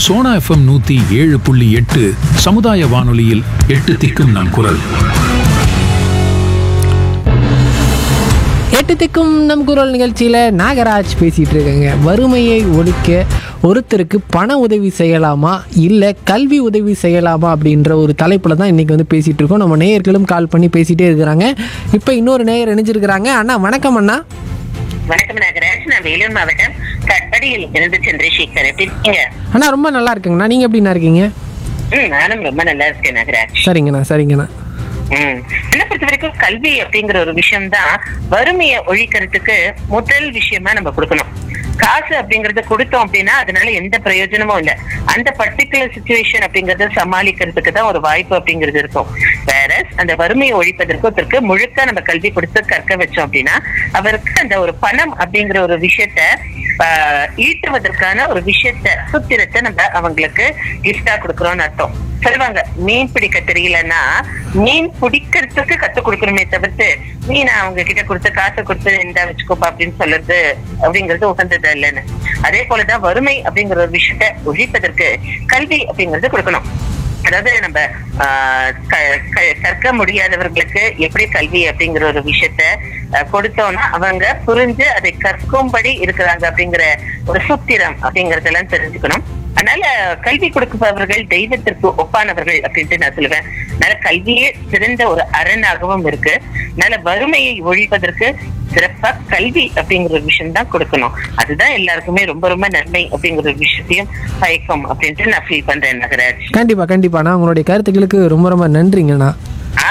Sona FM நூத்தி ஏழு புள்ளி எட்டு சமுதாய வானொலியில் எட்டு திக்கும் நம் குரல் எட்டு திக்கும் நம் குரல் நிகழ்ச்சியில் நாகராஜ் பேசிகிட்டு இருக்காங்க வறுமையை ஒழிக்க ஒருத்தருக்கு பண உதவி செய்யலாமா இல்லை கல்வி உதவி செய்யலாமா அப்படின்ற ஒரு தலைப்பில் தான் இன்றைக்கி வந்து பேசிகிட்டு இருக்கோம் நம்ம நேயர்களும் கால் பண்ணி பேசிகிட்டே இருக்கிறாங்க இப்போ இன்னொரு நேயர் இணைஞ்சிருக்கிறாங்க அண்ணா வணக்கம் அண்ணா வணக்கம் நாகராஜ் நான் வேலூர் மாவட்டம் கட்படியில் இருந்து சந்திரசேகர் எப்படி இருக்கீங்க அண்ணா ரொம்ப நல்லா இருக்குங்கண்ணா நீங்கள் எப்படிண்ணா இருக்கீங்க ம் நானும் ரொம்ப நல்லா இருக்கேன் நாகராஜ் சரிங்கண்ணா சரிங்கண்ணா ம் என்ன பொறுத்த வரைக்கும் கல்வி அப்படிங்கிற ஒரு விஷயம் தான் வறுமையை ஒழிக்கிறதுக்கு முதல் விஷயமா நம்ம கொடுக்கணும் காசு அப்படிங்கறத கொடுத்தோம் அப்படின்னா அதனால எந்த பிரயோஜனமும் இல்ல அந்த பர்டிகுலர் சுச்சுவேஷன் அப்படிங்கறத சமாளிக்கிறதுக்கு தான் ஒரு வாய்ப்பு அப்படிங்கிறது இருக்கும் வேற அந்த வறுமையை ஒழிப்பதற்கு ஒருத்தருக்கு முழுக்க நம்ம கல்வி கொடுத்து கற்க வச்சோம் அப்படின்னா அவருக்கு அந்த ஒரு பணம் அப்படிங்கிற ஒரு விஷயத்த ஆஹ், ஈட்டுவதற்கான ஒரு விஷயத்த சுத்திரத்தை நம்ம அவங்களுக்கு கிஃப்டா கொடுக்கறோம்னு அர்த்தம் சொல்லுவாங்க மீன் பிடிக்க தெரியலன்னா மீன் பிடிக்கிறதுக்கு கத்து கொடுக்கணுமே தவிர்த்து மீன் அவங்க கிட்ட கொடுத்து காசை கொடுத்து இந்த வச்சுக்கோப்பா அப்படின்னு சொல்றது அப்படிங்கிறது உகந்தது இல்லைன்னு அதே போலதான் வறுமை அப்படிங்கிற ஒரு விஷயத்த ஒழிப்பதற்கு கல்வி அப்படிங்கறது கொடுக்கணும் அதாவது நம்ம ஆஹ், க- க- கற்க முடியாதவர்களுக்கு எப்படி கல்வி அப்படிங்கிற ஒரு விஷயத்த ஆஹ், கொடுத்தோம்னா அவங்க புரிஞ்சு அதை கற்கும்படி இருக்கிறாங்க அப்படிங்கிற ஒரு சூத்திரம் அப்படிங்கறதெல்லாம் தெரிஞ்சுக்கணும் அதனால கல்வி கொடுப்பவர்கள் தெய்வத்திற்கு ஒப்பானவர்கள் அப்படின்ட்டு நான் சொல்லுவேன் அதனால கல்வியே சிறந்த ஒரு அரணாகவும் இருக்கு அதனால வறுமையை ஒழிப்பதற்கு சிறப்பா கல்வி அப்படிங்கிற ஒரு விஷயம் தான் கொடுக்கணும் அதுதான் எல்லாருக்குமே ரொம்ப ரொம்ப நன்மை அப்படிங்கிற ஒரு விஷயத்தையும் பயக்கும் அப்படின்ட்டு நான் ஃபீல் பண்றேன் நகராஜ் கண்டிப்பாக கண்டிப்பாண்ணா உங்களுடைய கருத்துக்களுக்கு ரொம்ப ரொம்ப நன்றிங்கண்ணா